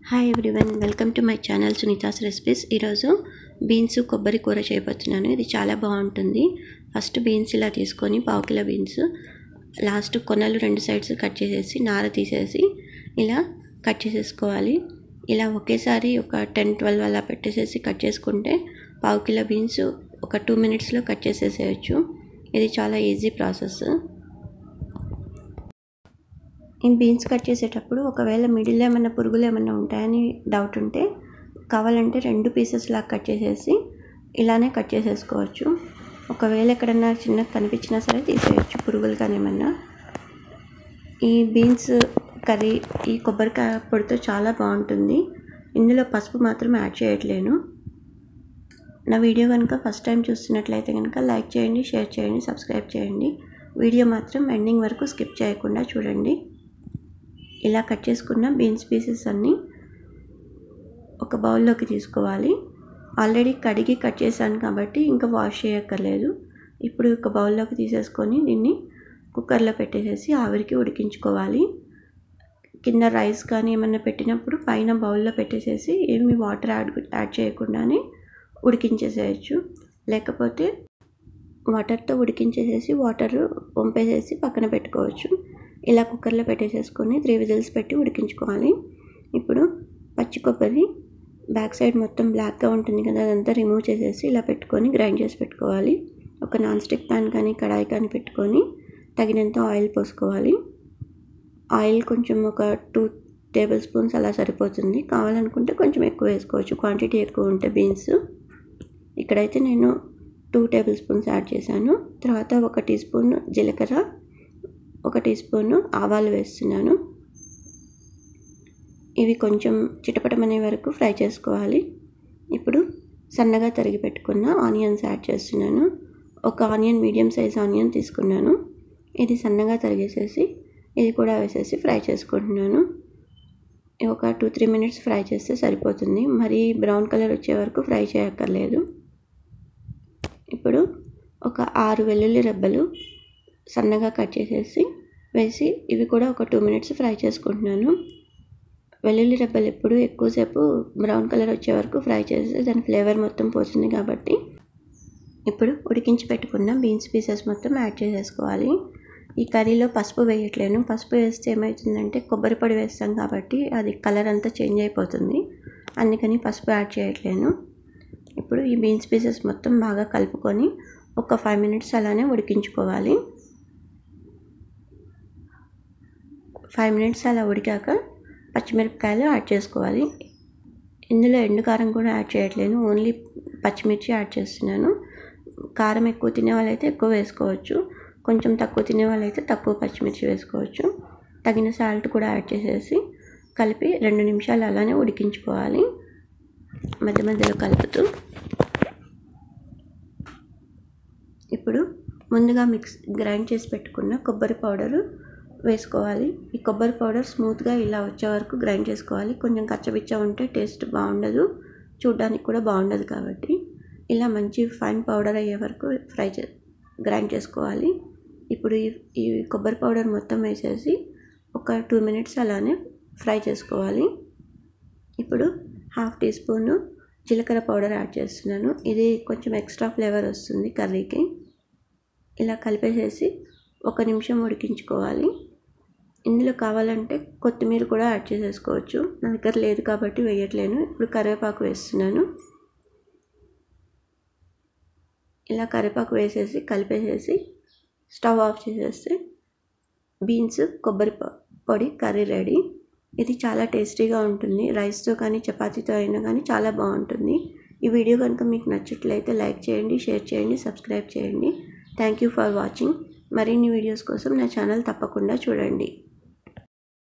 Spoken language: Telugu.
hi everyone welcome to my channel Sunitha's recipes ఈరోజు బీన్స్ కొబ్బరి కూర చేయబోతున్నాను ఇది చాలా బాగుంటుంది ఫస్ట్ బీన్స్ ఇలా తీసుకొని పావు కిలో బీన్స్ లాస్ట్ కొనలు రెండు సైడ్స్ కట్ చేసేసి నార తీసేసి ఇలా కట్ చేసేసుకోవాలి ఇలా ఒకేసారి ఒక టెన్ ట్వెల్వ్ అలా పెట్టేసేసి కట్ చేసుకుంటే పావు కిలో బీన్స్ ఒక టూ మినిట్స్లో కట్ చేసేసేయచ్చు ఇది చాలా ఈజీ ప్రాసెస్ ఈ బీన్స్ కట్ చేసేటప్పుడు ఒకవేళ మిడిల్ ఏమైనా పురుగులు ఏమైనా ఉంటాయని డౌట్ ఉంటే కావాలంటే రెండు పీసెస్ లాగా కట్ చేసేసి ఇలానే కట్ చేసేసుకోవచ్చు ఒకవేళ ఎక్కడన్నా చిన్నగా కనిపించినా సరే తీసేయచ్చు పురుగులు కానీ ఏమన్నా ఈ బీన్స్ కర్రీ ఈ కొబ్బరికాయ పొడితో చాలా బాగుంటుంది ఇందులో పసుపు మాత్రం యాడ్ చేయట్లేను నా వీడియో కనుక ఫస్ట్ టైం చూస్తున్నట్లయితే కనుక లైక్ చేయండి షేర్ చేయండి సబ్స్క్రైబ్ చేయండి వీడియో మాత్రం ఎండింగ్ వరకు స్కిప్ చేయకుండా చూడండి ఇలా కట్ చేసుకున్న బీన్స్ పీసెస్ అన్నీ ఒక బౌల్లోకి తీసుకోవాలి ఆల్రెడీ కడిగి కట్ చేశాను కాబట్టి ఇంకా వాష్ చేయక్కర్లేదు ఇప్పుడు ఒక బౌల్లోకి తీసేసుకొని దీన్ని కుక్కర్లో పెట్టేసేసి ఆవిరికి ఉడికించుకోవాలి కింద రైస్ కానీ ఏమన్నా పెట్టినప్పుడు పైన బౌల్లో పెట్టేసేసి ఏమి వాటర్ యాడ్ యాడ్ చేయకుండానే ఉడికించేసేయచ్చు లేకపోతే వాటర్తో ఉడికించేసేసి వాటర్ వంపేసేసి పక్కన పెట్టుకోవచ్చు ఇలా కుక్కర్లో పెట్టేసేసుకొని త్రీ విజిల్స్ పెట్టి ఉడికించుకోవాలి ఇప్పుడు పచ్చి కొబ్బరి బ్యాక్ సైడ్ మొత్తం బ్లాక్గా ఉంటుంది కదా అదంతా రిమూవ్ చేసేసి ఇలా పెట్టుకొని గ్రైండ్ చేసి పెట్టుకోవాలి ఒక నాన్ స్టిక్ ప్యాన్ కానీ కడాయి కానీ పెట్టుకొని తగినంత ఆయిల్ పోసుకోవాలి ఆయిల్ కొంచెం ఒక టూ టేబుల్ స్పూన్స్ అలా సరిపోతుంది కావాలనుకుంటే కొంచెం ఎక్కువ వేసుకోవచ్చు క్వాంటిటీ ఎక్కువ ఉంటే బీన్స్ ఇక్కడైతే నేను టూ టేబుల్ స్పూన్స్ యాడ్ చేశాను తర్వాత ఒక టీ స్పూన్ జీలకర్ర ఒక టీ స్పూన్ ఆవాలు వేస్తున్నాను ఇవి కొంచెం చిటపటమనే వరకు ఫ్రై చేసుకోవాలి ఇప్పుడు సన్నగా తరిగి పెట్టుకున్న ఆనియన్స్ యాడ్ చేస్తున్నాను ఒక ఆనియన్ మీడియం సైజ్ ఆనియన్ తీసుకున్నాను ఇది సన్నగా తరిగేసేసి ఇది కూడా వేసేసి ఫ్రై చేసుకుంటున్నాను ఒక టూ త్రీ మినిట్స్ ఫ్రై చేస్తే సరిపోతుంది మరీ బ్రౌన్ కలర్ వచ్చే వరకు ఫ్రై చేయక్కర్లేదు ఇప్పుడు ఒక ఆరు వెల్లుల్లి రెబ్బలు సన్నగా కట్ చేసేసి వేసి ఇవి కూడా ఒక టూ మినిట్స్ ఫ్రై చేసుకుంటున్నాను వెల్లుల్లి రెబ్బలు ఎప్పుడు ఎక్కువసేపు బ్రౌన్ కలర్ వచ్చే వరకు ఫ్రై చేస్తే దాని ఫ్లేవర్ మొత్తం పోతుంది కాబట్టి ఇప్పుడు ఉడికించి పెట్టుకున్న బీన్స్ పీసెస్ మొత్తం యాడ్ చేసేసుకోవాలి ఈ కర్రీలో పసుపు వేయట్లేను పసుపు వేస్తే ఏమవుతుందంటే కొబ్బరి పొడి వేస్తాం కాబట్టి అది కలర్ అంతా చేంజ్ అయిపోతుంది అందుకని పసుపు యాడ్ చేయట్లేను ఇప్పుడు ఈ బీన్స్ పీసెస్ మొత్తం బాగా కలుపుకొని ఒక ఫైవ్ మినిట్స్ అలానే ఉడికించుకోవాలి ఫైవ్ మినిట్స్ అలా ఉడికాక పచ్చిమిరపకాయలు యాడ్ చేసుకోవాలి ఇందులో ఎండు కారం కూడా యాడ్ చేయట్లేను ఓన్లీ పచ్చిమిర్చి యాడ్ చేస్తున్నాను కారం ఎక్కువ తినే వాళ్ళైతే ఎక్కువ వేసుకోవచ్చు కొంచెం తక్కువ తినే వాళ్ళైతే తక్కువ పచ్చిమిర్చి వేసుకోవచ్చు తగిన సాల్ట్ కూడా యాడ్ చేసేసి కలిపి రెండు నిమిషాలు అలానే ఉడికించుకోవాలి మధ్య మధ్యలో కలుపుతూ ఇప్పుడు ముందుగా మిక్స్ గ్రైండ్ చేసి పెట్టుకున్న కొబ్బరి పౌడరు వేసుకోవాలి ఈ కొబ్బరి పౌడర్ స్మూత్గా ఇలా వచ్చే వరకు గ్రైండ్ చేసుకోవాలి కొంచెం కచ్చబిచ్చ ఉంటే టేస్ట్ బాగుండదు చూడ్డానికి కూడా బాగుండదు కాబట్టి ఇలా మంచి ఫైన్ పౌడర్ అయ్యే వరకు ఫ్రై చే గ్రైండ్ చేసుకోవాలి ఇప్పుడు ఈ ఈ కొబ్బరి పౌడర్ మొత్తం వేసేసి ఒక టూ మినిట్స్ అలానే ఫ్రై చేసుకోవాలి ఇప్పుడు హాఫ్ టీ స్పూను జీలకర్ర పౌడర్ యాడ్ చేస్తున్నాను ఇది కొంచెం ఎక్స్ట్రా ఫ్లేవర్ వస్తుంది కర్రీకి ఇలా కలిపేసేసి ఒక నిమిషం ఉడికించుకోవాలి ఇందులో కావాలంటే కొత్తిమీర కూడా యాడ్ చేసేసుకోవచ్చు నా దగ్గర లేదు కాబట్టి వేయట్లేను ఇప్పుడు కరివేపాకు వేస్తున్నాను ఇలా కరివేపాకు వేసేసి కలిపేసేసి స్టవ్ ఆఫ్ చేసేస్తే బీన్స్ కొబ్బరి పొడి కర్రీ రెడీ ఇది చాలా టేస్టీగా ఉంటుంది రైస్తో కానీ చపాతీతో అయినా కానీ చాలా బాగుంటుంది ఈ వీడియో కనుక మీకు నచ్చట్లయితే లైక్ చేయండి షేర్ చేయండి సబ్స్క్రైబ్ చేయండి థ్యాంక్ యూ ఫర్ వాచింగ్ మరిన్ని వీడియోస్ కోసం నా ఛానల్ తప్పకుండా చూడండి